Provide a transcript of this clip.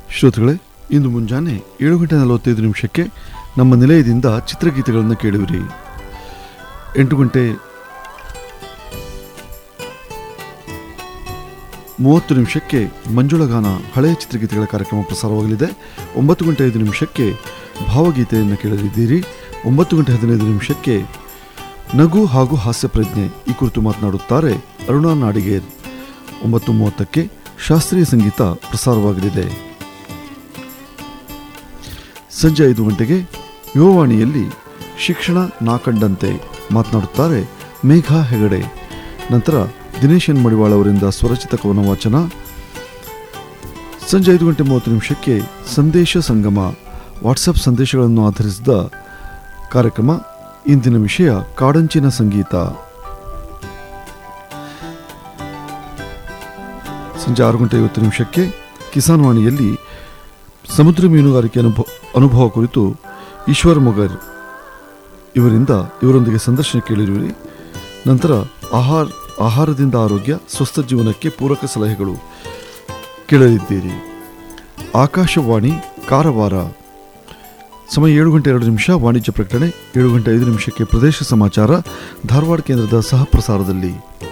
ಶ್ರೋತೃಗಳೇ ಇಂದು ಮುಂಜಾನೆ ಏಳು ಗಂಟೆ ನಲವತ್ತೈದು ನಿಮಿಷಕ್ಕೆ ನಮ್ಮ ನಿಲಯದಿಂದ ಚಿತ್ರಗೀತೆಗಳನ್ನು ಕೇಳುವಿರಿ ಎಂಟು ಗಂಟೆ ಮೂವತ್ತು ನಿಮಿಷಕ್ಕೆ ಮಂಜುಳಗಾನ ಹಳೆಯ ಚಿತ್ರಗೀತೆಗಳ ಕಾರ್ಯಕ್ರಮ ಪ್ರಸಾರವಾಗಲಿದೆ ಒಂಬತ್ತು ಗಂಟೆ ಐದು ನಿಮಿಷಕ್ಕೆ ಭಾವಗೀತೆಯನ್ನು ಕೇಳಲಿದ್ದೀರಿ ಒಂಬತ್ತು ಗಂಟೆ ಹದಿನೈದು ನಿಮಿಷಕ್ಕೆ ನಗು ಹಾಗೂ ಹಾಸ್ಯ ಪ್ರಜ್ಞೆ ಈ ಕುರಿತು ಮಾತನಾಡುತ್ತಾರೆ ಅರುಣಾ ನಾಡಿಗೇರ್ ಒಂಬತ್ತು ಮೂವತ್ತಕ್ಕೆ ಶಾಸ್ತ್ರೀಯ ಸಂಗೀತ ಪ್ರಸಾರವಾಗಲಿದೆ ಸಂಜೆ ಐದು ಗಂಟೆಗೆ ಯುವವಾಣಿಯಲ್ಲಿ ಶಿಕ್ಷಣ ನಾ ಕಂಡಂತೆ ಮಾತನಾಡುತ್ತಾರೆ ಮೇಘಾ ಹೆಗಡೆ ನಂತರ ದಿನೇಶ್ ಎನ್ ಮಡಿವಾಳ್ ಅವರಿಂದ ಸ್ವರಚಿತ ಕವನ ವಾಚನ ಸಂಜೆ ಐದು ಗಂಟೆ ಮೂವತ್ತು ನಿಮಿಷಕ್ಕೆ ಸಂದೇಶ ಸಂಗಮ ವಾಟ್ಸಪ್ ಸಂದೇಶಗಳನ್ನು ಆಧರಿಸಿದ ಕಾರ್ಯಕ್ರಮ ಇಂದಿನ ವಿಷಯ ಕಾಡಂಚಿನ ಸಂಗೀತ ಸಂಜೆ ಆರು ಗಂಟೆ ಐವತ್ತು ನಿಮಿಷಕ್ಕೆ ಕಿಸಾನ್ ವಾಣಿಯಲ್ಲಿ ಸಮುದ್ರ ಮೀನುಗಾರಿಕೆ ಅನುಭವ ಅನುಭವ ಕುರಿತು ಈಶ್ವರ್ ಮೊಗರ್ ಇವರಿಂದ ಇವರೊಂದಿಗೆ ಸಂದರ್ಶನ ಕೇಳಿರುವಿರಿ ನಂತರ ಆಹಾರ ಆಹಾರದಿಂದ ಆರೋಗ್ಯ ಸ್ವಸ್ಥ ಜೀವನಕ್ಕೆ ಪೂರಕ ಸಲಹೆಗಳು ಕೇಳಲಿದ್ದೀರಿ ಆಕಾಶವಾಣಿ ಕಾರವಾರ ಸಮಯ ಏಳು ಗಂಟೆ ಎರಡು ನಿಮಿಷ ವಾಣಿಜ್ಯ ಪ್ರಕಟಣೆ ಏಳು ಗಂಟೆ ಐದು ನಿಮಿಷಕ್ಕೆ ಪ್ರದೇಶ ಸಮಾಚಾರ ಧಾರವಾಡ ಕೇಂದ್ರದ ಸಹ ಪ್ರಸಾರದಲ್ಲಿ